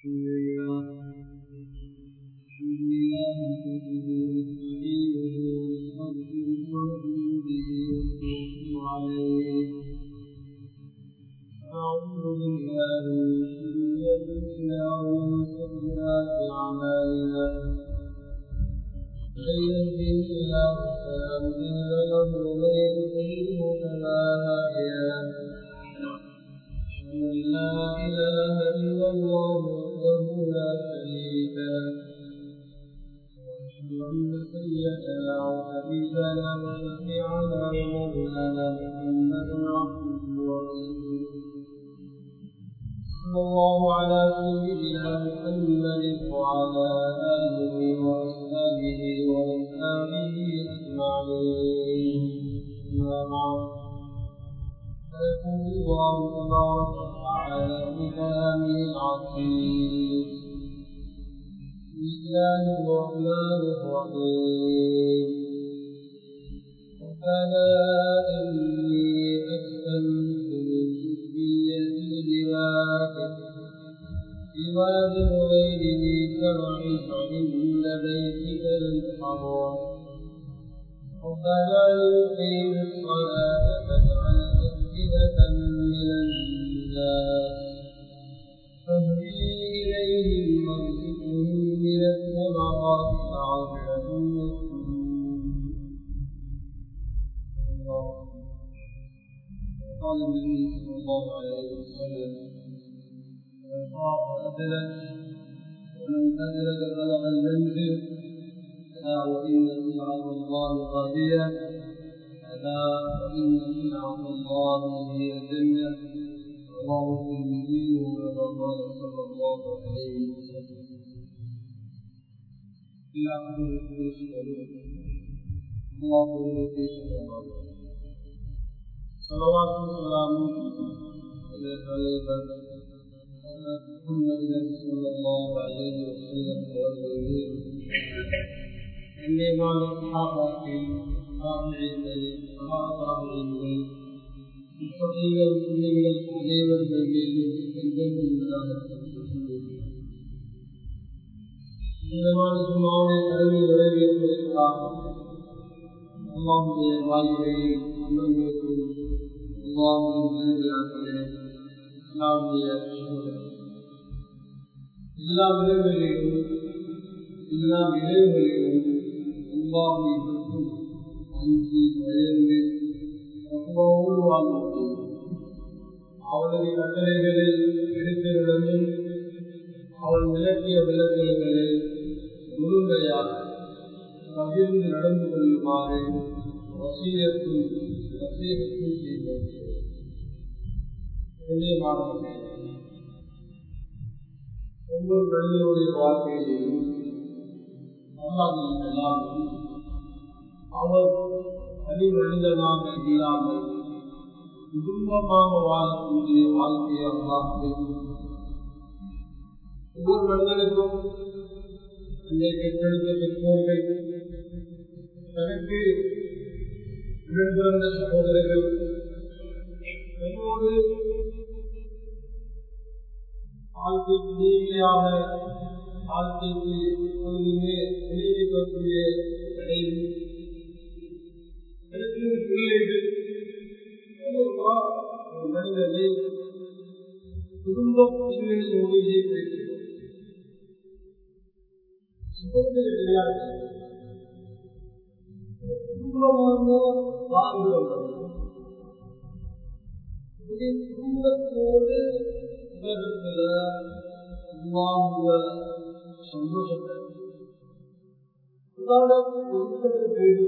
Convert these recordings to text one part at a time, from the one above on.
எல்லா விளைவுகளிலும் எல்லா விளைவுகளிலும் அல்லாஹை மட்டும் அஞ்சி பயந்து தக்குவாவோடு வாழ்வது அவருடைய கட்டளைகளை எடுத்தவுடனும் அவன் விளக்கிய விளக்கல்களை முழுமையாக பகிர்ந்து நடந்து கொள்ளுமாறு வசீகத்தும் வசீகத்தும் செய்வது ஒவ்வொரு மனிதனுடைய வாழ்க்கையிலும் அல்லாமல் அவர் தனி மனிதனாக இல்லாமல் குடும்பமாக வாழக்கூடிய வாழ்க்கையை அல்லாஹ் ஒவ்வொரு மனிதனுக்கும் அந்த பெற்றெடுத்த பெற்றோர்கள் தனக்கு உடன் பிறந்த சகோதரர்கள் தன்னோடு வாழ்க்கைக்கு நீதியாக வாழ்க்கைக்கு எப்பொழுதுமே விளைவிக்கக்கூடிய நிலையில் எனக்கு பிள்ளைகள் ஒரு மனிதனை குடும்ப பின்னணியோடு இயக்கியிருக்கிறது சுதந்திர விளையாட்டு குடும்பமாக வாழ்கிறவர்கள் குடும்பத்தோடு உலகத்துல அல்லாஹுவ சந்தோஷத்தை பொருட்களை தேடி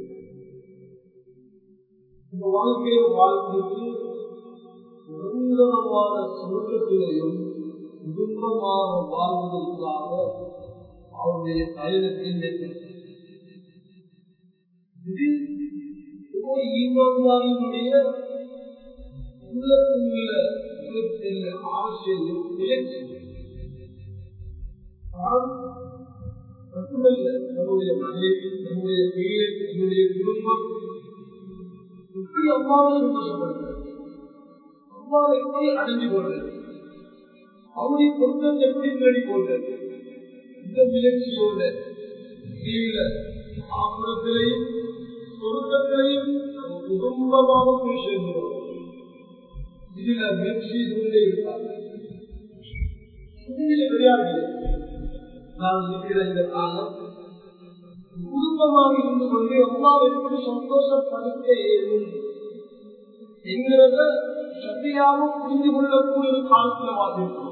இந்த வாழ்க்கையை வாழ்க்கைக்கு நிரந்தரமான சொர்க்கத்திலையும் குடும்பமாக வாழ்வதற்காக அவருடைய பயணத்தை மேற்கொண்டார் இது ஈமான்தாரினுடைய உள்ளத்துள்ள உள்ளத்தில் ஆசையும் இலட்சி மட்டுமல்ல நம்முடைய மனைவி நம்முடைய பிள்ளை நம்முடைய குடும்பம் எப்படி அம்மாவை சந்தோஷப்படுகிறது அம்மாவை எப்படி அடைஞ்சு கொள்வது அவருடைய பொருத்தத்தை எப்படி தேடி போட்டது இந்த முயற்சியோட கீழ ஆபுரத்திலையும் சொருக்கத்திலையும் குடும்பமாக போய் சேர்ந்தோம் இதுல முயற்சி கொண்டே இருக்காங்க கிடையாது நான் இருக்கிற இந்த காலம் குடும்பமாக இருந்து கொண்டு அம்மாவை எப்படி சந்தோஷப்படுத்த ஏறும் என்கிறத சத்தியாவும் புரிந்து கொள்ளக்கூடிய ஒரு காலத்துல வாழ்ந்திருக்கிறோம்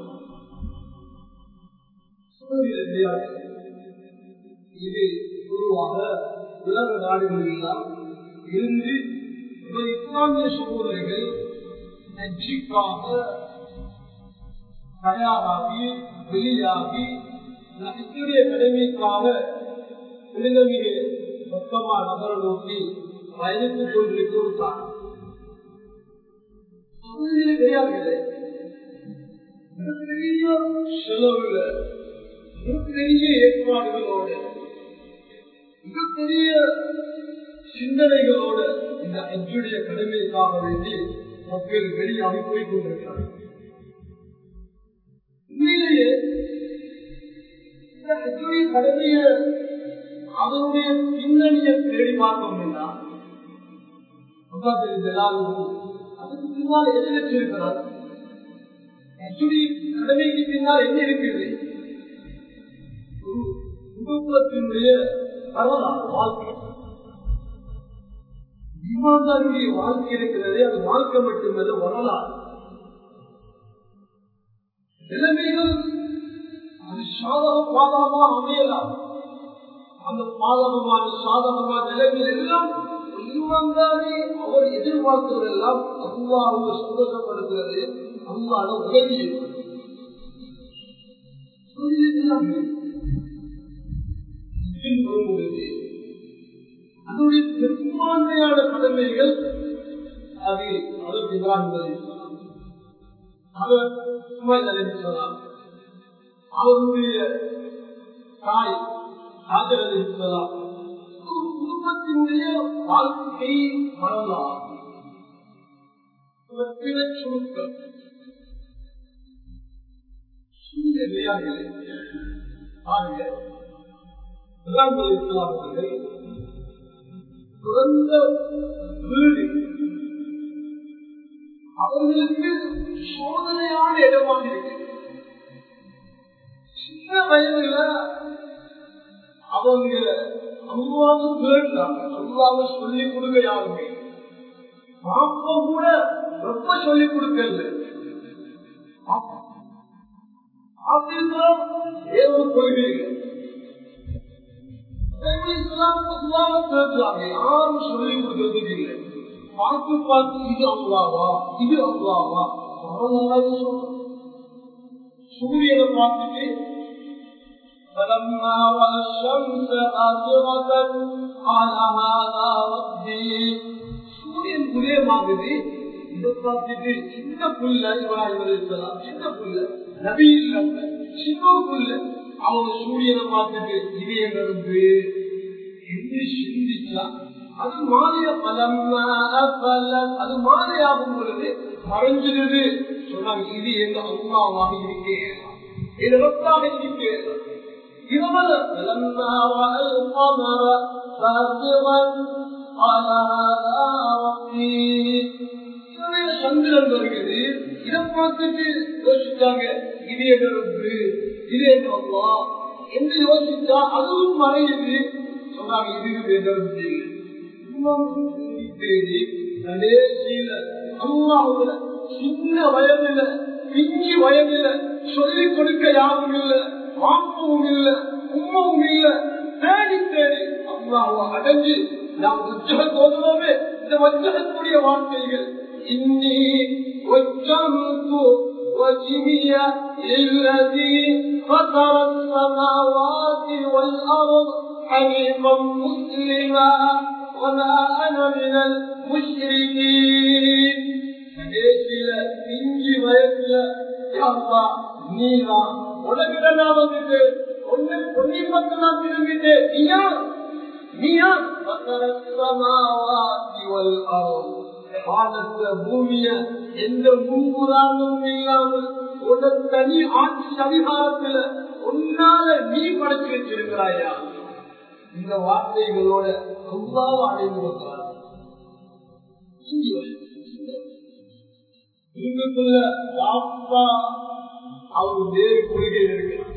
இது பொதுவாக உலக நாடுகளெல்லாம் இருந்து இஸ்லாமிய சகோதரர்கள் நச்சுக்காக தயாராகி வெளியாகி நச்சுடைய கடமைக்காக திருநமிக மொத்தமா நகர நோக்கி பயணித்துக் கொண்டிருக்கிற ஒரு காலம் கிடையாது பெரிய செலவுல மிகப்பெரிய ஏற்பாடுகளோடு மிகப்பெரிய சிந்தனைகளோட இந்த அஜுடைய கடமைக்காக வேண்டி மக்கள் வெளியாகி போய் கொண்டிருக்கிறார்கள் உண்மையிலேயே இந்த அஜுடைய கடமைய அதனுடைய பின்னணியை தேடி பார்த்தோம்னா அதுக்கு பின்னால் எது வச்சிருக்கிறார் அஜுடைய கடமைக்கு பின்னால் என்ன இருக்கிறது குடும்பத்தினுடைய வரலாறு வாழ்க்கை இமான்தாருடைய வாழ்க்கை இருக்கிறதே அது வாழ்க்கை மட்டுமல்ல வரலாறு நிலைமைகள் அது சாதக பாதகமா அமையலாம் அந்த பாதகமான சாதகமான நிலைமைகள் எல்லாம் இமான்தாரி அவர் எதிர்பார்க்கிறதெல்லாம் அல்லாவுக்கு சந்தோஷப்படுத்துறது அல்லாத உதவி வரும்பொழுது அதனுடைய பெரும்பான்மையான கடமைகள் அது அதற்கு இப்ராஹிம் அவர் சொல்லலாம் அவருடைய தாய் ஆஜரது சொல்லலாம் குடும்பத்தினுடைய வாழ்க்கை வரலாம் சுருக்கம் பாருங்க அவர்கள் சிறந்த வீடு அவர்களுக்கு சோதனையான இடமாக இருக்கு சின்ன வயதுல அவங்க அல்லாவது கேட்டாங்க அல்லாத சொல்லிக் கொடுக்க யாருமே பாப்பா கூட ரொம்ப சொல்லிக் கொடுக்கல அப்படின்னா ஏதோ கொள்கைகள் யாரும் சொல்லி கொடுக்கறதுக்கு இல்லை பார்த்து பார்த்து இது அல்லாவா இது அல்லாவா சூரியனை பார்த்துட்டு فلما رأى الشمس آخرة قال هذا ربي சூரியன் புரியமாகுது இதை பார்த்துட்டு சின்ன புல்ல இவராக இருக்கலாம் சின்ன புல்ல நபி இல்லாம சின்ன புல்ல அவங்க சூரியனை பார்த்துட்டு இது எங்களுக்கு என்று சிந்திச்சா அது மாலைய பலம் அது மாலையாகும் பொழுது மறைஞ்சிருது சொன்னாங்க இது எங்க அம்மாவாக இருக்கேன் இது ரத்தாக இருக்கேன் இரவல فلما رأى القمر ساطعا قال هذا ربي சந்திரன் வருகிறது இதை பார்த்துட்டு யோசிச்சாங்க இது என்ன ரப்பு இது என்ன அல்லா என்று யோசிச்சா அதுவும் மறையுது சொன்னாங்க இது என்ன தேடி கடைசியில அம்மாவுல சின்ன வயதுல பிஞ்சி வயதுல சொல்லிக் கொடுக்க யாரும் இல்ல வாங்கவும் இல்ல உண்மவும் இல்ல தேடி தேடி அம்மாவை அடைஞ்சு நாம் உச்சக தோதுவோமே இந்த வச்சகக்கூடிய வார்த்தைகள் இன்னி وجهت وجهي للذي فطر السماوات والأرض حنيفا مسلما وما أنا من المشركين கடைசியில பிஞ்சு வயசுல அப்பா நீரா உனக்கிட்ட நான் வந்துட்டு ஒன்னு பொன்னி பத்து நான் திரும்பிட்டேன் நீயா நீயா வானத்துல பூமிய எந்த முன்புதாரணமும் இல்லாமல் உன்னை தனி ஆட்சி அதிகாரத்துல உன்னால நீ படைச்சு வச்சிருக்கிறாயா இந்த வார்த்தைகளோட ரொம்ப அடைந்து வந்தார் இங்குள்ள பாப்பா அவர் வேறு கொள்கையில் இருக்கிறார்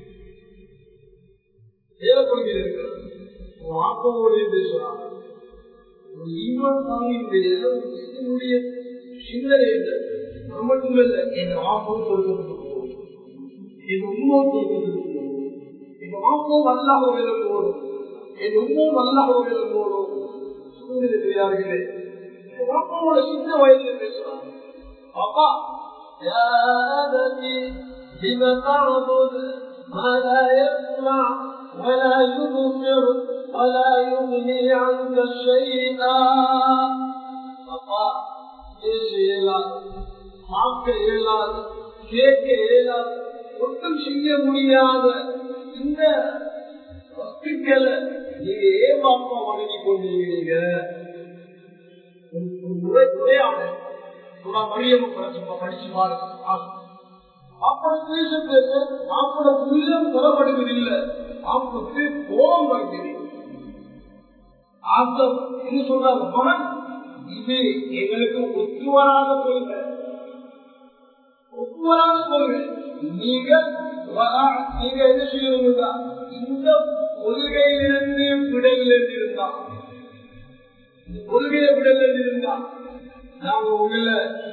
வேறு கொள்கையில் இருக்கிறார் வாப்பாவோட பேசுறாங்க ஒரு ஈமானுடைய என்னுடைய சிந்தனை மட்டுமல்ல என் ஆப்பம் கொடுக்கப்பட்டு போகும் என் உண்மை கொடுக்கப்பட்டு போகும் என் ஆப்பம் அல்லாஹ் விளங்கோடும் என் உண்மை அல்லாஹ் விளங்கோடும் சூழ்நிலையார்களே பாப்பாவோட சின்ன வயதுல பேசுறாங்க பாப்பா يا أبتي لم تعبد ما لا يسمع ولا يبصر ولا يغني عنك شيئا பாப்பா பேச இயலாது பார்க்க இயலாது கேட்க இயலாது ஒன்றும் செய்ய முடியாத இந்த வஸ்துக்களை நீங்க ஏன் பாப்பா வணங்கி கொண்டிருக்கிறீங்க உரையாடல் மரியம் படிச்சு பாருங்க அப்பட பேச பேச அப்பட உள்ளம் தரப்படுவதில்லை அப்பக்கு கோபம் வருகிறது ஆத்தம் என்ன சொல்றாங்க மகன் இது எங்களுக்கு ஒத்துவராத கொள்கை ஒத்துவராத கொள்கை நீங்க நீங்க என்ன செய்யணும்னா இந்த கொள்கையிலிருந்து விடையிலிருந்து இருந்தா இந்த கொள்கையை விடையிலிருந்து இருந்தா நாங்க உங்களை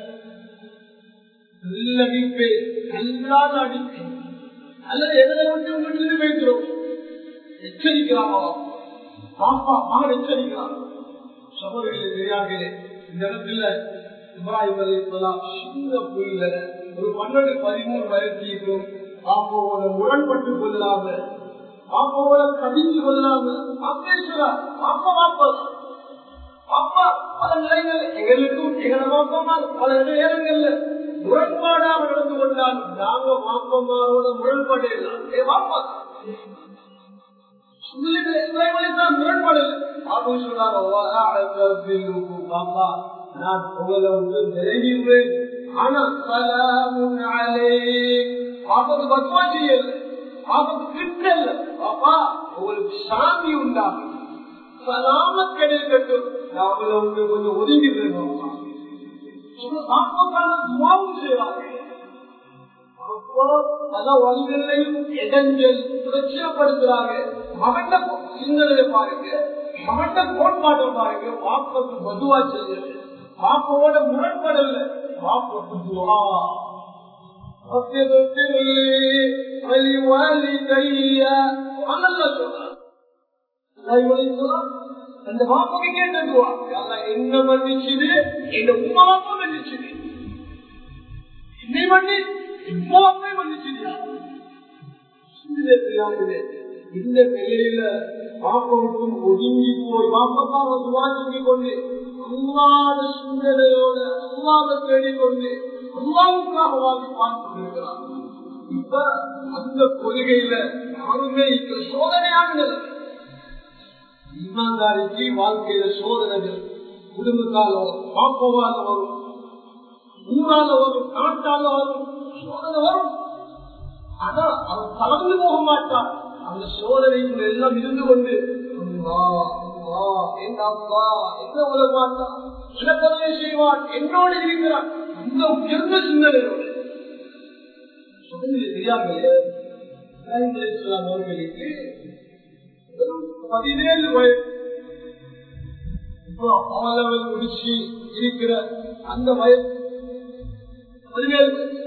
நல்லடிப்பேன் நல்லாத அடிப்பேன் அல்லது எதில் வந்து உங்களுக்கு வைக்கிறோம் எச்சரிக்கிறாமா பாப்பா மகன் எச்சரிக்கிறான் சகோதரிகளே தெரியாங்களே இந்த இடத்துல இப்ராஹிம் அலிஸ்லாம் சின்ன புள்ள ஒரு பன்னெண்டு பதிமூணு வயசுக்கும் பாப்பாவோட முரண்பட்டு கொள்ளாம பாப்பாவோட கடிச்சு கொள்ளாம பேசுறார் பாப்பா பாப்பா பாப்பா பல நிலைகள் எங்களுக்கும் எங்களை பாப்பமா பல நேரங்கள்ல முரண்பாடாக நடந்து கொண்டால் நாங்க பாப்பமாரோட முரண்பாடு இல்லை ஏ பாப்பா நான் உங்களை வந்து விலகிடுவேன் ஆனா சலாமுன் பாப்பாக்கு பத்துவா செய்யல பாப்பாக்கு திட்டல பாப்பா உங்களுக்கு சாமி உண்டாகும் சலாமத் கிடைக்கட்டும் நாமள வந்து கொஞ்சம் ஒதுங்கி பாப்பாக்கான துவாவும் செய்வாங்க பல வழிகளையும் இடைஞ்சல் பிரச்சனைப்படுத்துறாங்க மகண்ட சிந்தனை பாருங்க மகண்ட கோட்பாட்டை பாருங்க பாப்பக்கு மதுவா செய்யுது பாப்பாவோட முரண்படல பாப்பக்கு துவா அந்த பாப்புக்கு கேட்டுவா என்ன மன்னிச்சுது என் உமா பாப்பா மன்னிச்சுது என்னை மன்னி இப்போவே மன்னிச்சுதியா இந்த நிலையில பாப்பாவுக்கும் ஒதுங்கி போய் பாப்பாவை துவாக்கி கொண்டு அல்லாத சிந்தனையோட அல்லாத தேடிக்கொண்டு அல்லாவுக்காக வாங்கி பார்த்து கொண்டிருக்கிறார் இப்ப அந்த கொள்கையில யாருமே இப்ப சோதனையான நிலை ஈமான்தாரிக்கு வாழ்க்கையில சோதனைகள் குடும்பத்தால வரும் பாப்பாவால வரும் ஊரால வரும் நாட்டால வரும் சோதனை வரும் ஆனா அவன் கலந்து போக மாட்டான் அந்த சோதனைகள் எல்லாம் இருந்து கொண்டு என்ன உதவ மாட்டான் இலப்பதனை செய்வான் என்னோடு இருக்கிறான் இந்த உயர்ந்த சிந்தனையோடு அவர்களுக்கு பதினேழு வயது இப்போ அவளவள் முடிச்சு இருக்கிற அந்த வயது பதினேழு வயது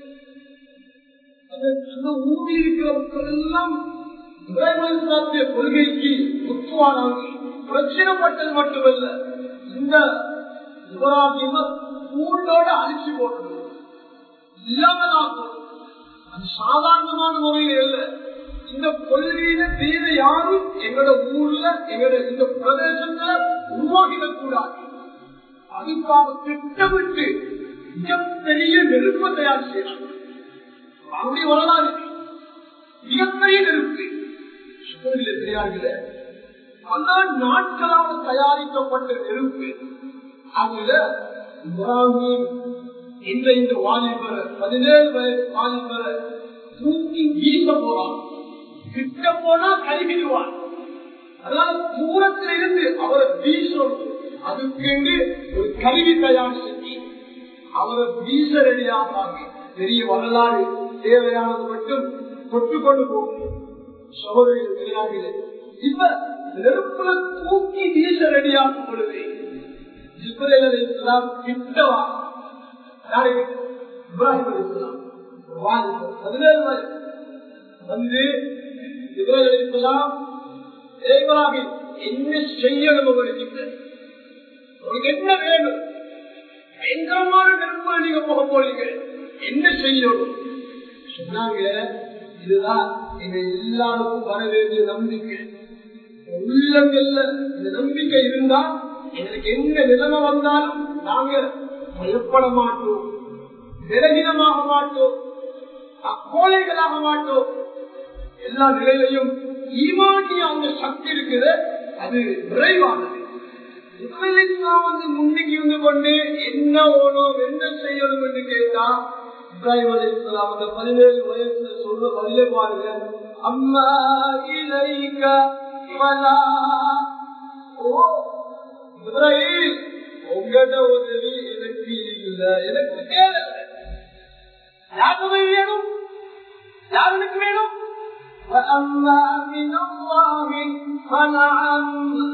அந்த ஊதி இருக்கிற மக்கள் எல்லாம் இறைவனுடைய கொள்கைக்கு உத்துவானாங்க பிரச்சனைப்பட்டது மட்டுமல்ல இந்த யுவராஜிம கூண்டோட அழிச்சு போட்டது இல்லாமதான் அது சாதாரணமான முறையில் இல்ல இந்த கொள்கையில வேற யாரும் எங்களோட ஊர்ல எங்களோட இந்த பிரதேசத்துல உருவாகிடக் கூடாது அதுக்காக திட்டமிட்டு மிகப்பெரிய நெருப்பை தயார் செய்யலாம் அவருடைய வரலாறு மிகப்பெரிய நெருப்பு சூழலில் தெரியாதுல பல நாட்களாக தயாரிக்கப்பட்ட நெருப்பு அதுல இப்ராஹிம் இந்த இந்த வாலிபரை பதினேழு வயசு வாலிபரை தூக்கி வீச போறான் கிட்ட போனா கைவிடுவான் அதனால தூரத்தில் இருந்து அவரை வீசணும் அதுக்கு ஒரு கருவி தயார் செஞ்சு அவரை வீச ரெடியாகிறாங்க பெரிய வரலாறு தேவையானது மட்டும் தொட்டு கொண்டு போகும் சோதனையில் வெளியாகிறது இப்ப நெருப்புல தூக்கி வீச ரெடியாகும் பொழுது ஜிப்ரேல் அலிஸ்லாம் கிட்டவா யாரு இப்ராஹிம் அலிஸ்லாம் பதினேழு வயசு வந்து ஜிப்ரேல் அலிஸ்லாம் இப்ராஹிம் என்ன செய்யணும் உங்களுக்கு உங்களுக்கு என்ன வேணும் பயங்கரமான நெருப்புல நீங்க போக போறீங்க என்ன செய்யணும் சொன்னாங்க இதுதான் எங்க எல்லாருக்கும் வர வேண்டிய நம்பிக்கை உள்ளங்கள்ல இந்த நம்பிக்கை இருந்தா எங்களுக்கு எந்த நிலைமை வந்தாலும் நாங்க பயப்பட மாட்டோம் விலகினமாக மாட்டோம் அக்கோலைகளாக மாட்டோம் எல்லா நிலையிலையும் ஈமானிய அந்த சக்தி இருக்குது அது விரைவானது வந்து முன்னுக்கு இருந்து கொண்டு என்ன ஓணும் என்ன செய்யணும் என்று கேட்டா இப்ராஹிம் அலி இஸ்லாம் அந்த பதினேழு வயசுல சொல்ற பதிலே பாருங்க அம்மா இலைக்க மலா ஓ இப்ராஹிம் உங்களோட உதவி எனக்கு இல்ல எனக்கு தேவை யார் உதவி வேணும் யார் எனக்கு வேணும் وأما من الله فنعم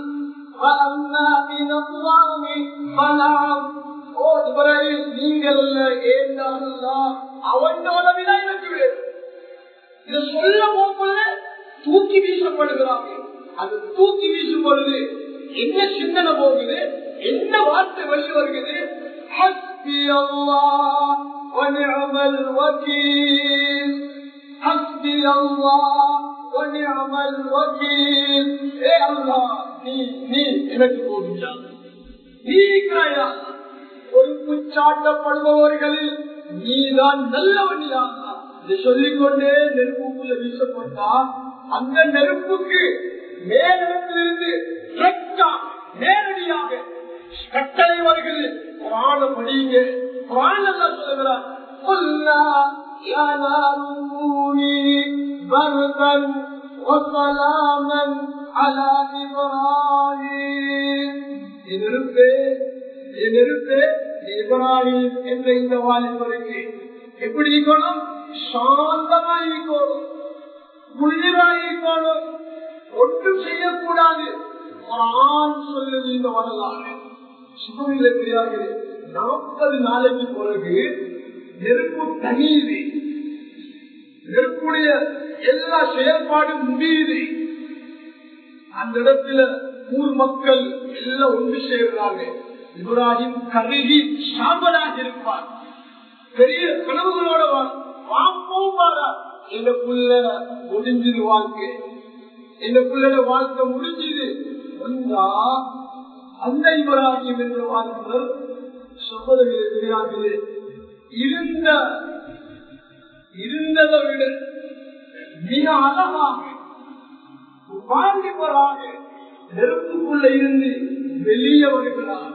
وأما من الله فنعم ஓ இப்ராஹிம் நீங்கள் ஏன் அவன் உதவிதான் எனக்கு வேணும் இதை சொல்ல போக்குள்ள தூக்கி வீசப்படுகிறாங்க அது தூக்கி வீசும் பொழுது என்ன சிந்தனை போகுது என்ன வார்த்தை வெளியே வருகிறது حسبي الله ونعم الوكيل حسبي الله ونعم الوكيل ஏ அல்லாஹ் நீ நீ எனக்கு போதும் நீ இருக்கிறாயா பொறுப்பு சாட்டப்படுபவர்களில் நீதான் நல்லவனியா இதை சொல்லிக்கொண்டே நெருப்புக்குள்ள வீசப்பட்டா அந்த நெருப்புக்கு மேலிடத்திலிருந்து நேரடியாக கட்டளை வருகிறது புராண படியுங்க புராண சொல்லுகிறார் قلنا يا نار كوني بردا وسلاما على إبراهيم நெருப்பே நெருப்பே இப்ராஹிம் என்ற இந்த வாலிபருக்கு எப்படி இருக்கணும் சாந்தமாய் இருக்கணும் குளிராய் இருக்கணும் ஒன்றும் செய்யக்கூடாது ஆண் சொல்லுது இந்த வரலாறு சுகமில்லை பெரியார்களே நாற்பது நாளைக்கு பிறகு நெருப்பு தனியுது நெருப்புடைய எல்லா செயல்பாடும் முடியுது அந்த இடத்துல ஊர் மக்கள் எல்லாம் ஒன்று சேர்றாங்க இப்ராஹிம் கருகி சாம்பலாக இருப்பார் பெரிய கனவுகளோட வாப்பவும் வாரா எனக்குள்ள முடிஞ்சது வாழ்க்கை எனக்குள்ள வாழ்க்கை முடிஞ்சது வந்தா அந்த இப்ராஹிம் என்ற வாழ்க்கை சொல்வதில்லை இருந்த இருந்ததை விட மிக அழகாக வாலிபராக நெருப்புக்குள்ள இருந்து வெளியே வருகிறார்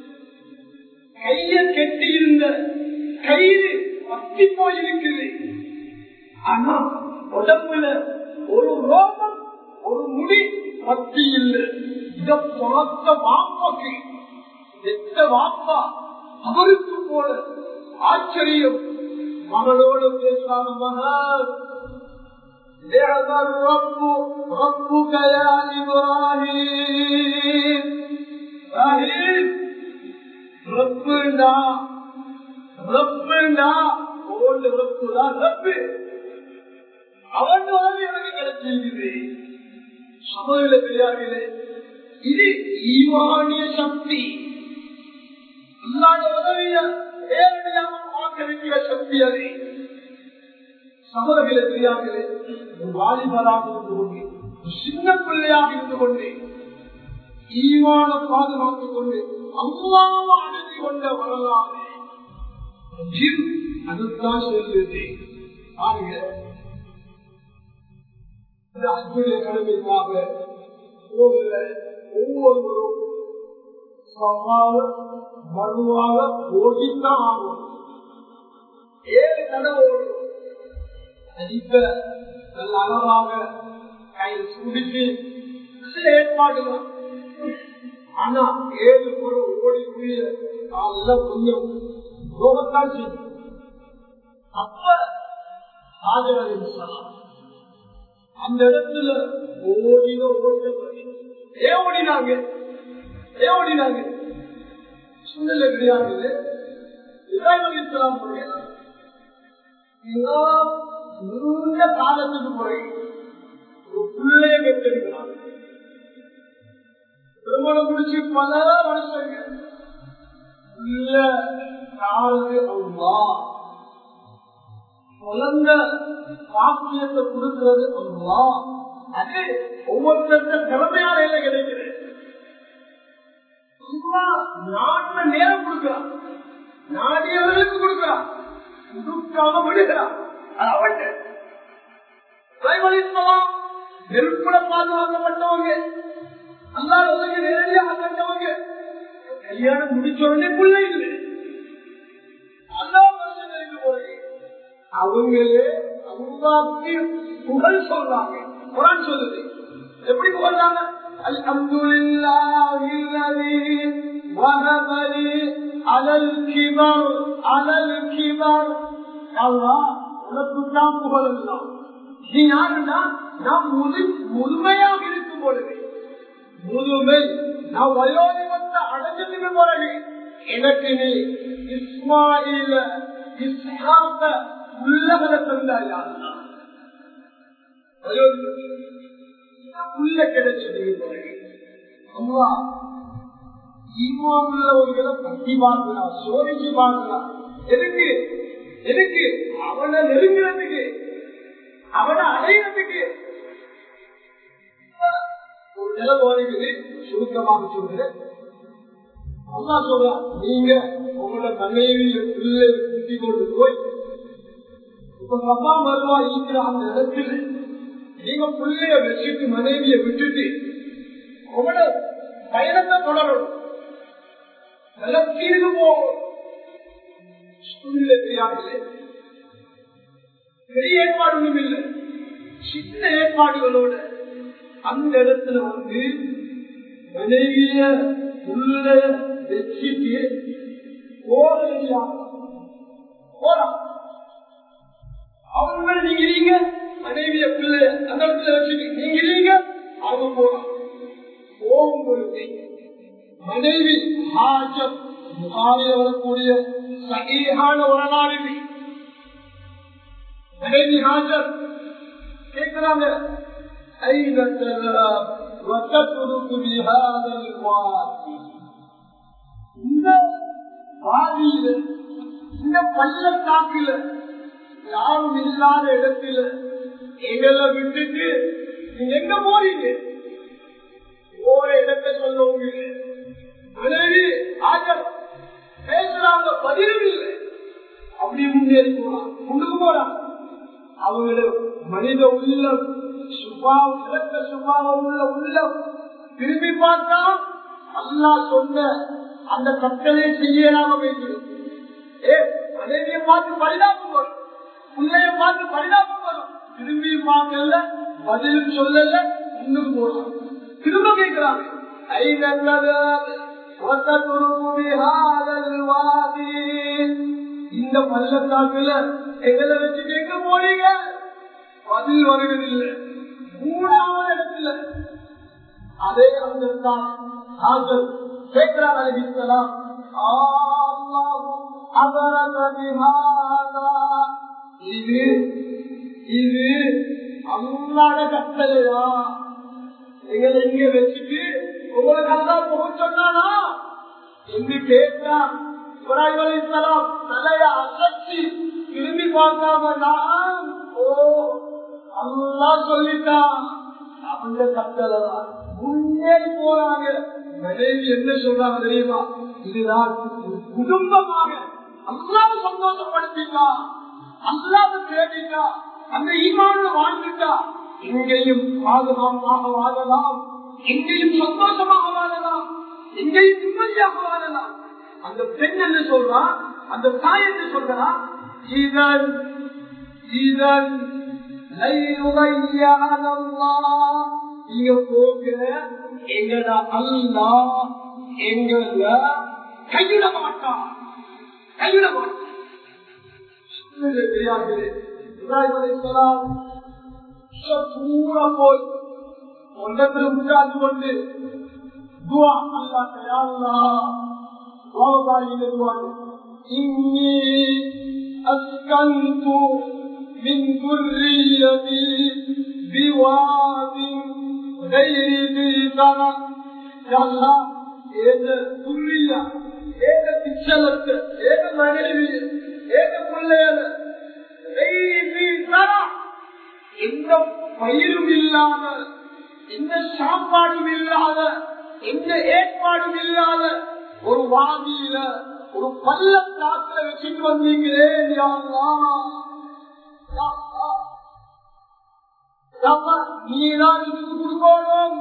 கைய கெட்டி இருந்த கயிறு பத்தி போயிருக்குது ஆனா உடம்புல ஒரு ரோமம் ஒரு முடி பத்தி இல்லை இத பார்த்த வாப்பாக்கு எத்த வாப்பா அவருக்கு போல ஆச்சரியம் மகளோடு பேசாம மகள் رب ربك يا إبراهيم إبراهيم ربنا ربنا ஓல்டு ரப்பு தான் ரப்பு அவன் உதவி எனக்கு கிடைச்சிருக்குது சமூக பெரியார்களே இது ஈவானிய சக்தி அல்லாத உதவிய நேரடியாக பார்க்க வேண்டிய சக்தி அது சமூகங்களே பெரியார்களே ஒரு வாலிபராக இருந்து கொண்டு ஒரு சின்ன பிள்ளையாக இருந்து கொண்டு ஈவான பாதுகாத்துக் கொண்டு அல்லாம அணுகி கொண்ட வரலாறு ஜிம் அதுதான் சொல்லுது பாருங்க இந்த அன்புடைய கடமைக்காக போகிற ஒவ்வொருவரும் சவால மறுவாக ஓடித்தான் ஆகும் ஏழு கனவோடு அடிப்ப நல்ல அளவாக கையில் சுடிச்சு சில ஏற்பாடுகள் ஆனா ஏழு பொருள் ஓடி புரிய கால கொஞ்சம் ரோகத்தான் செய்யும் அப்ப ஆஜரின் சலாம் அந்த இடத்துல ஓடின ஓட்ட ஏன் ஓடினாங்க ஏன் ஓடினாங்க சூழ்நிலை கிடையாது இஸ்ராயல் இஸ்லாம் நீண்ட காலத்துக்கு பிறகு ஒரு பிள்ளைய பெற்றெடுக்கிறாங்க திருமணம் முடிச்சு பல வருஷங்கள் உள்ள காலத்து அவ்வா குழந்த பாக்கியத்தை கொடுக்கிறது அவ்வா அது ஒவ்வொருத்த திறமையான இல்லை கிடைக்கிறது நாட்டுல நேரம் கொடுக்கிறான் நாடியவர்களுக்கு கொடுக்கிறான் கொடுக்காம விடுகிறான் அவன் நெருப்புல பாதுகாக்கப்பட்டவங்க அல்லாத உதவி நேரடியாக கண்டவங்க கல்யாணம் முடிச்ச உடனே பிள்ளை இல்லை அல்லா வருஷங்களுக்கு போறீங்க அவங்களே அல்லாக்கு புகழ் சொல்றாங்க குரான் சொல்லுது எப்படி புகழ்றாங்க அல்ஹம்துலில்லாஹி அல்லதி வஹபலி அலல் கிபர் அலல் கிபர் அல்லாஹ் உனக்கு தான் புகழ் எல்லாம் நீ யாருன்னா நான் முழு முழுமையாக இருக்கும் பொழுது முழுமை நான் வயோதிபத்தை அடைஞ்சதுக்கு பிறகு எனக்கு நீ இஸ்மாயில இஸ்ஹாக்க உள்ளவரை தந்தாயா உள்ள கிடைச்சதுக்கு பிறகு அம்மா உள்ளவர்களை பத்தி பார்க்கலாம் சோதிச்சு பார்க்கலாம் எதுக்கு எதுக்கு அவனை நெருங்கிறதுக்கு அவனை அடையிறதுக்கு ஒரு நிலம் வருகிறது சுருக்கமாக சொல்கிறேன் அம்மா சொல்றா நீங்க உங்களோட மனைவிய பிள்ளை குத்தி கொண்டு போய் இப்ப அப்பா மருவா இருக்கிற அந்த இடத்துல நீங்க பிள்ளைய வச்சுட்டு மனைவிய விட்டுட்டு உங்களோட பயணத்தை தொடரணும் நிலத்தீர்வு போகணும் சூழ்நிலை தெரியாமலே பெரிய ஏற்பாடு ஒன்றும் இல்லை சின்ன ஏற்பாடுகளோட அந்த இடத்துல வந்து மனைவிய உள்ள வச்சுட்டு போறா போறான் அவங்க நீங்க இருங்க மனைவிய பிள்ளை அந்த இடத்துல வச்சுட்டு நீங்க இருங்க அவங்க போறான் போகும் பொழுது மனைவி ஹாஜர் புகாரில் வரக்கூடிய சகிஹான வரலாறு மனைவி ஹாஜர் கேட்கிறாங்க أين تذهب وتترك بهذا الوادي இந்த வாதியில இந்த பள்ளத்தாக்கில யாரும் இல்லாத இடத்துல எங்களை விட்டுட்டு நீங்க எங்க போறீங்க போற இடத்தை சொல்லவும் இல்லை மனைவி ஆஜர் பேசுறாங்க பதிலும் இல்லை அப்படி முன்னேறி போறான் முன்னுக்கு போறான் அவங்களோட மனித உள்ளம் சுபாவம் இலக்க சுபாவம் உள்ள உள்ளம் திரும்பி பார்த்தா அல்லா சொன்ன அந்த கட்டளை செய்யலாம வைக்கிறது ஏ மனைவியை பார்த்து பரிதாபம் வரும் பிள்ளைய பார்த்து பரிதாபம் வரும் திரும்பி பார்க்கல பதிலும் சொல்லல இன்னும் போலாம் திரும்ப கேட்கிறாங்க இந்த பள்ளத்தாக்குல எங்களை வச்சுட்டு எங்க போறீங்க பதில் வருவதில்லை மூணாவது இடத்துல அதே அந்த ஆஜர் கேட்கிறார் அலிஸ்லாம் இது இது அல்லாட கட்டளையா எங்களை இங்க வச்சுட்டு உங்களுக்கு அல்லா போக சொன்னானா என்று கேட்டான் இப்ராஹிம் அலிஸ்லாம் தலைய அசச்சி திரும்பி பார்க்காம நான் ஓ அல்லா சொல்லிட்டான் அவங்க கட்டளதான் முன்னேறி போறாங்க மனைவி என்ன சொல்றாங்க தெரியுமா இதுதான் குடும்பமாக அல்லாத சந்தோஷப்படுத்திட்டா அல்லாத தேடிட்டா அந்த ஈமான் வாழ்ந்துட்டா எங்கேயும் பாதுகாப்பாக வாழலாம் எங்கேயும் சந்தோஷமாக வாழலாம் எங்கேயும் நிம்மதியாக வாழலாம் அந்த பெண் என்ன சொல்றா அந்த தாய் என்ன சொல்றா இதன் இதன் நீங்க போக எங்கட அல்லா எங்கள கையிட மாட்டான் கையிட மாட்டான் தெரியாது இப்ராஹிம் அலைஹிஸ்ஸலாம் தூர போய் ஒன்றத்தில் உட்கார்ந்து கொண்டு துவா அல்லா தயாரா துவாவுக்காரிங்க துவாங்க இன்னி அஸ்கந்து மின் துர்ரியதி بواد غير ذي ضرر يلا ஏத துல்லியா ஏத பிச்சலத்து ஏத மனைவி ஏத பிள்ளையல எந்த பயிரும் இல்லாத எந்த சாப்பாடும் இல்லாத எந்த ஏற்பாடும் இல்லாத ஒரு வாதியில ஒரு பள்ளத்தாக்குல வச்சுட்டு வந்தீங்களே யாரா நீதான் இதுக்கு கொடுக்கணும்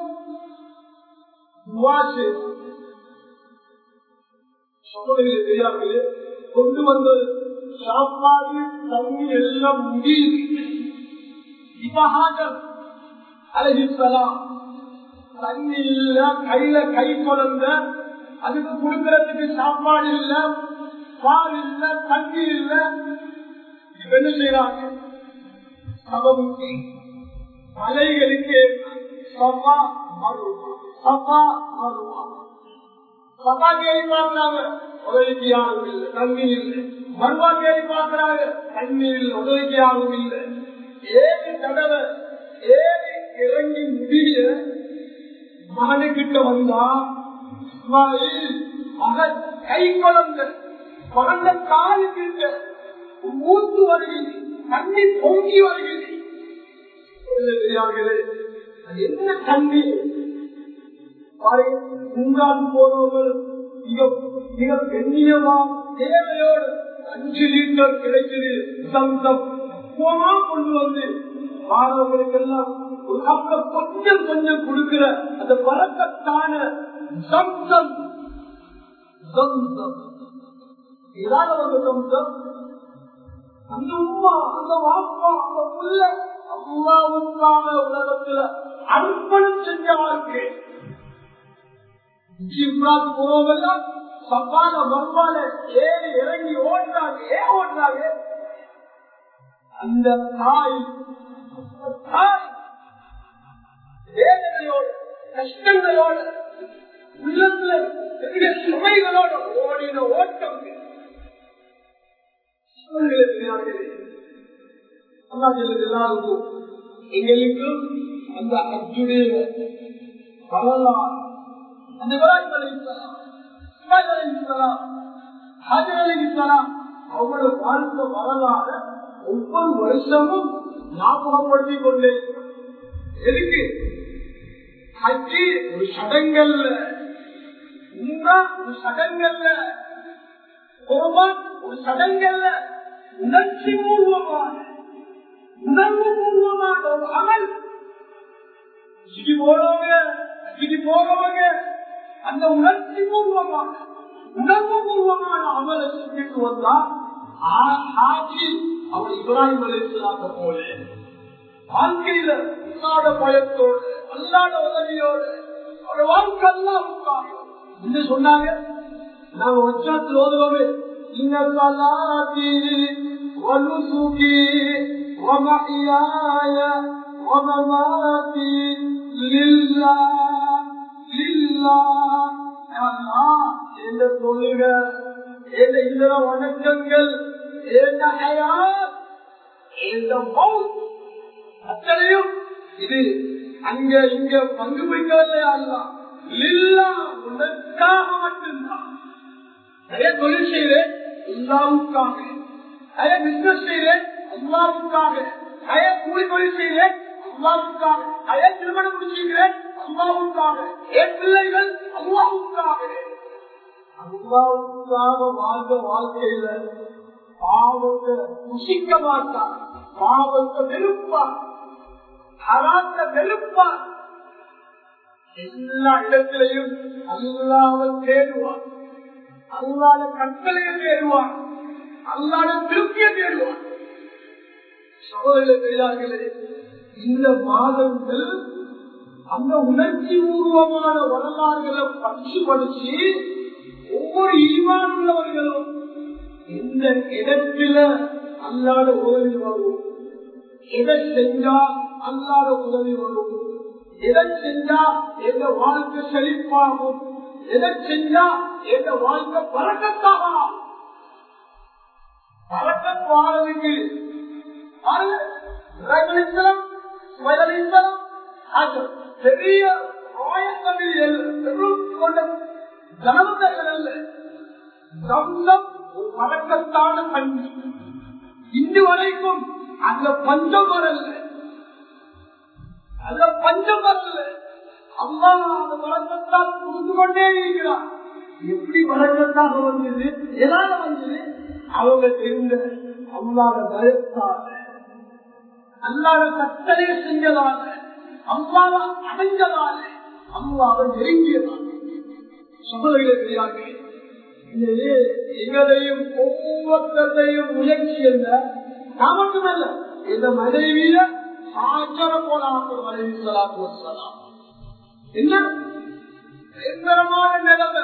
தெரியாது கொண்டு வந்தது சாப்பாடு தண்ணி எல்லாம் முடியுது இபஹாஜர் அழகிக்கலாம் தண்ணி இல்ல கையில கை குழந்த அதுக்கு கொடுக்கறதுக்கு சாப்பாடு இல்ல பால் இல்ல தண்ணி இல்ல இப்ப என்ன செய்யறாங்க சபமுக்கி மலைகளுக்கு சபா மருவா சபா மருவா சபா கேள்வி பார்க்கிறாங்க உதவிக்கு யாரும் இல்லை தண்ணி இல்லை மருவா கேள்வி பார்க்கிறாங்க தண்ணி இல்லை உதவிக்கு யாரும் இல்லை ஏழு தடவை ஏறி இறங்கி முடிய மகனுக்கிட்ட வந்தா இஸ்மாயில் மகன் கை குழந்தை குழந்தை காலுக்கிட்ட மூத்து வருகிறது தண்ணி பொங்கி வருகிறது என்ன தண்ணி உங்காது போறவர்கள் மிக மிக பெண்ணியமா தேவையோடு அஞ்சு லிட்டர் கிடைக்குது சந்தம் போனா கொண்டு வந்து மாணவர்களுக்கெல்லாம் ஒரு கப்பல கொஞ்சம் கொஞ்சம் கொடுக்கிற அந்த பறக்கத்தான சம்சம் சம்சம் ஏதாவது ஒரு சம்சம் அந்த உமா அந்த வாப்பா அந்த புள்ள அம்மாவுக்கான உலகத்துல அர்ப்பணம் செஞ்ச வாழ்க்கை போறவங்கெல்லாம் சப்பால மர்மால ஏறி இறங்கி ஓடுறாங்க ஏன் ஓடுறாங்க அந்த தாய் தாய் வேதனையோடு கஷ்டங்களோடு உள்ளத்துல பெரிய சுமைகளோட ஓடின ஓட்டம் எல்லாருக்கும் எங்களுக்கு அந்த அச்சுடைய வரலாறு அந்த இப்ராஹிம் அலைஹிஸ்ஸலாம் இஸ்மாயில் அலைஹிஸ்ஸலாம் ஹாஜர் அலைஹிஸ்ஸலாம் அவங்களோட வாழ்க்கை வரலாறு ஒவ்வொரு வருஷமும் ஞாபகப்படுத்திக் கொண்டே எதுக்கு ஹஜ்ஜி ஒரு சடங்கல்ல உம்ரா ஒரு சடங்கல்ல குர்பான் ஒரு சடங்கல்ல உணர்ச்சி பூர்வமான உணர்வு பூர்வமான ஒரு அமல் சிடி போறவங்க சிடி போறவங்க அந்த உணர்ச்சி பூர்வமான உணர்வு பூர்வமான அமலை செஞ்சுட்டு வந்தா ஆட்சி அவர் இப்ராஹிம் அலிஸ்லாத்த போல வாழ்க்கையில அல்லாத பயத்தோடு அல்லாத உதவியோடு அவர் வாழ்க்கை எல்லாம் என்ன சொன்னாங்க நாங்க வச்சாத்தில் ஓதுவோமே இன்னலாத்தி வலுசுகி ومحياي ومماتي لله لله எந்த தொழுக எந்த இதர வணக்கங்கள் எந்த ஹயாத் எந்த மவுத் அத்தனையும் இது அங்க இங்க பங்கு பிடிக்கவில்லை அல்ல இல்லா உனக்காக மட்டும்தான் நிறைய தொழில் செய்வேன் அல்லாவுக்காக நிறைய பிசினஸ் செய்வேன் அல்லாவுக்காக நிறைய கூலி தொழில் செய்வேன் அல்லாவுக்காக நிறைய திருமணம் முடிச்சுக்கிறேன் அல்லாவுக்காக என் பிள்ளைகள் அல்லாவுக்காக அல்லாவுக்காக வாழ்ந்த வாழ்க்கையில பாவத்தை புசிக்க மாட்டான் பாவத்தை வெறுப்பான் அராத்த வெறுப்பான் எல்லா இடத்திலையும் அல்லாத தேடுவான் அல்லாத கட்டளையை தேடுவான் அல்லாட திருப்தியை தேடுவான் சகோதர பெரியார்களே இந்த மாதங்கள் அந்த உணர்ச்சி பூர்வமான வரலாறுகளை படிச்சு படிச்சு ஒவ்வொரு ஈமான் உள்ளவர்களும் இந்த இடத்துல அல்லாத உதவி வரும் எதை செஞ்சா அல்லாத உதவி வரும் எதை செஞ்சா எந்த வாழ்க்கை செழிப்பாகும் எதை செஞ்சா எந்த வாழ்க்கை பழக்கத்தாகலாம் பழக்கம் வாழ்றதுக்கு பெரிய ஆயத்தமிழ் கொண்ட ஜனங்கள் அல்ல சம்சம் ஒரு பழக்கத்தான பஞ்சு இன்று வரைக்கும் அந்த பஞ்சம் வரல அந்த பஞ்சம் வரல அம்மா அந்த வழக்கத்தால் புரிந்து கொண்டே இருக்கிறார் எப்படி வழக்கத்தாக வந்தது எதால வந்தது அவங்க தெரிந்த அல்லாத பயத்தால அல்லாத கட்டளையை செஞ்சதால அம்மாவை அடைஞ்சதால அம்மாவை நெருங்கியதால சகோதரிகள் எங்களையும் ஒவ்வொருத்தையும் முயற்சி என்ன நான் மட்டுமல்ல இந்த மனைவிய ஆச்சர போலாக்கும் மனைவி சலாத்து வசலாம் என்ன பயங்கரமான நிலைமை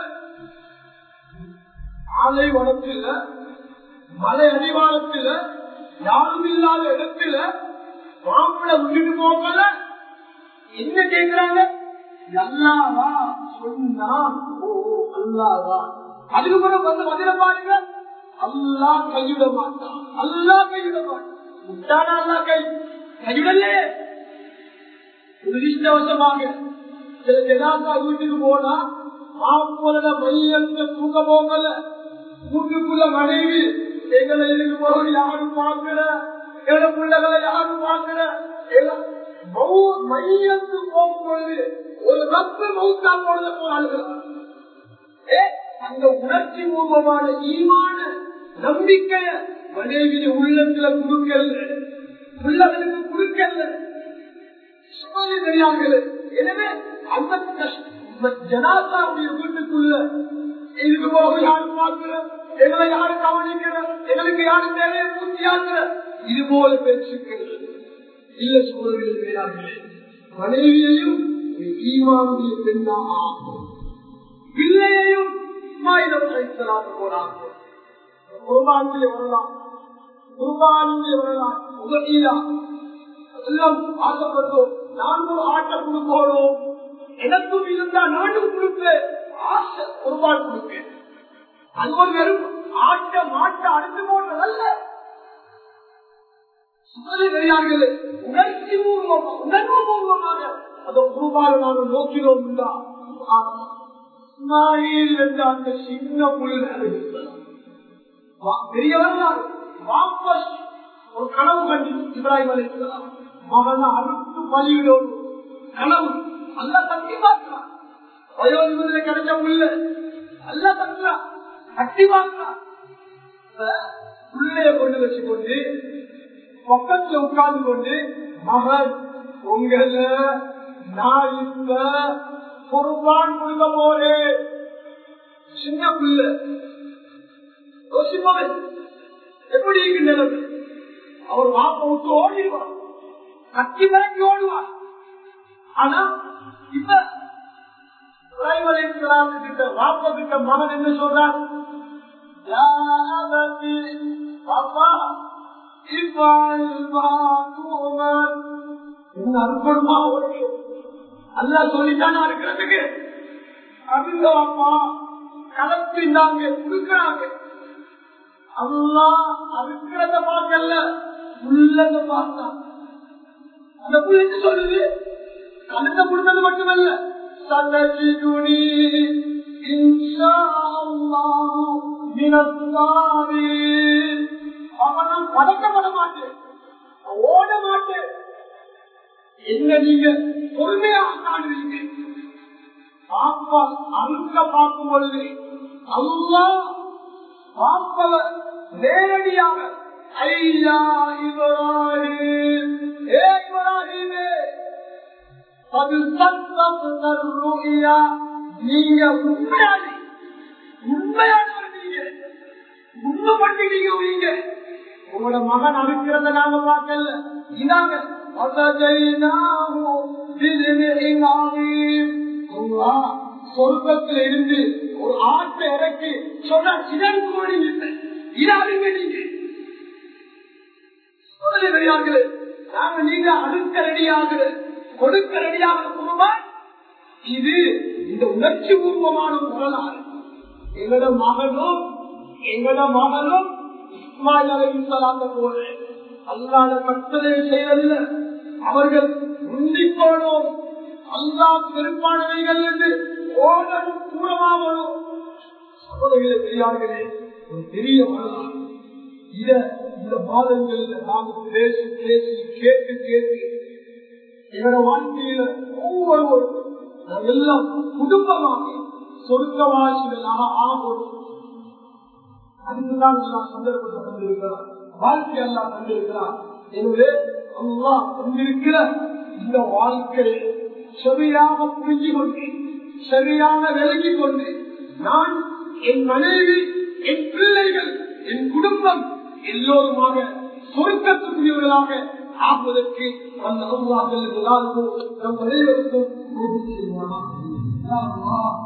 ஆலை வனத்தில் மலை அடிவாரத்தில் யாரும் இல்லாத இடத்துல மாப்பிள விட்டுட்டு போகல என்ன கேட்கிறாங்க அல்லாவா சொன்னா ஓ அல்லாவா அதுக்கு பிறகு வந்து பதில பாருங்க அல்லா கைவிட மாட்டான் அல்லா கைவிட மாட்டான் முட்டானா அல்லா கை கைவிடலே துரிஷ்டவசமாக சில ஜனாசா வீட்டுக்கு போனா மாப்பிள மையத்தை தூக்க போகல வீட்டுக்குள்ள மனைவி எங்களை இதுக்கு போக யாரும் பார்க்கல எங்களை பிள்ளைகளை யாரும் பார்க்கல மையத்து போகும்பொழுது ஒரு ரத்த மௌத்தா போனத போறார்கள் அந்த உணர்ச்சி பூர்வமான ஈமான நம்பிக்கைய மனைவிய உள்ளத்துல குடுக்கல் பிள்ளைகளுக்கு குடுக்கல் தெரியாமல் எனவே அந்த ஜனாசாவுடைய வீட்டுக்குள்ள இதுக்கு போக யாரும் பார்க்கிற எங்களை யாரு கவனிக்கிற எங்களுக்கு யாரு தேவையை பூர்த்தியாக்குற இது போல பேச்சுக்கள் இல்ல சூழல்கள் மனைவியையும் ஈமானுடைய பெண்ணா ஆகும் பிள்ளையையும் இஸ்மாயிலம் அழைத்தலாக போனார்கள் குர்பானிலே வரலாம் குர்பானிலே வரலாம் உதவியா எல்லாம் ஆசைப்பட்டோம் நானும் ஆட்டை கொடுக்கணும் எனக்கும் இருந்தா நானும் கொடுப்பேன் ஆசை குர்பான் கொடுப்பேன் அது ஒரு வெறும் ஆட்ட மாட்ட அடுத்து போன்றதல்ல பெரியார்களே உணர்ச்சி பூர்வமாக உணர்வு பூர்வமாக அந்த குருபான நாங்கள் நோக்கினோம் இஸ்மாயில் என்ற அந்த சின்ன புள்ள பெரியவர்கள் வாபஸ் ஒரு கனவு கண்டு இப்ராஹிம் அலிஸ்லாம் மகன் அறுத்து பலியிடோடு கனவு அல்ல தட்டி பார்க்கிறான் வயோதிபதில கிடைச்ச உள்ள அல்ல தட்டுறான் தட்டி பார்க்கிறான் உள்ளே கொண்டு வச்சு கொண்டு பக்கத்துல உட்கார்ந்து கொண்டு மகன் உங்களை நான் இப்ப பொறுப்பான் கொடுக்க போறேன் சின்ன பிள்ளை யோசிப்பவன் எப்படி இருக்கின்றனர் அவர் வாப்ப விட்டு ஓடிடுவார் கட்டி மிரட்டி ஓடுவார் ஆனா இப்ப கிட்ட வாப்ப கிட்ட மகன் என்ன சொல்றார் பாப்பா என்ன அற்புதமா ஓடியும் அல்லா சொல்லித்தானா இருக்கிறதுக்கு அவங்க அம்மா கலப்பினாங்க கொடுக்கிறாங்க அல்லா அறுக்கிறத பார்க்கல உள்ளத பார்த்தா அந்த புள்ளி சொல்லுது கலந்த கொடுத்தது மட்டுமல்ல சதஜி துணி அவனும் பதக்கப்பட மாட்டேன் ஓட மாட்டேன் என்ன நீங்க பொறுமையாக காணுவீங்க பாப்பா அழுக்க பார்க்கும் பொழுது அல்லா பாப்பவ நேரடியாக ஐயா இவராஹிம் ஏ இவராஹிமே அது சத்தம் தருயா நீங்க உண்மையாளி உண்மையானவர் நீங்க உண்மை பண்ணி நீங்க வைங்க உங்களோட மகன் அறுக்கிறத நாங்க பார்க்கல இதாங்க சொர்க்கத்தில் இருந்து ஒரு ஆட்டை இறக்கி சொன்ன சிதன் கோடி இல்லை இதாருங்க நீங்க பெரியார்களே நாங்க நீங்க அடுக்க ரெடியாகிற கொடுக்க ரெடியாகிற குடும்பம் இது இந்த உணர்ச்சி பூர்வமான ஒரு வரலாறு எங்களோட மகனும் எங்களோட மகனும் இஸ்மாயில் அலைவிசலாந்த போல அல்லாத கட்டளை செய்வதில்லை அவர்கள் முந்திக்கோணும் அல்லா பெரும்பான்மைகள் என்று ஓடவும் தூரமாகணும் சகோதரிகளே பெரியார்களே ஒரு பெரிய வரலாறு இத இந்த மாதங்களில் நாங்கள் பேசி பேசி கேட்டு கேட்டு எங்களோட வாழ்க்கையில ஒவ்வொருவரும் நாம் எல்லாம் குடும்பமாக சொர்க்கவாசிகளாக ஆகும் அதுக்குதான் எல்லாம் சந்தர்ப்பத்தை தந்திருக்கிறார் வாழ்க்கை எல்லாம் தந்திருக்கிறார் எனவே அல்லா தந்திருக்கிற இந்த வாழ்க்கையை சரியாக புரிஞ்சு கொண்டு சரியாக விலகிக் கொண்டு நான் என் மனைவி என் பிள்ளைகள் என் குடும்பம் எல்லோருமாக சொர்க்கத்துக்குரியவர்களாக ஆகுவதற்கு அந்த அல்லாஹ் எல்லாருக்கும் நம் அனைவருக்கும் உதவி செய்வானா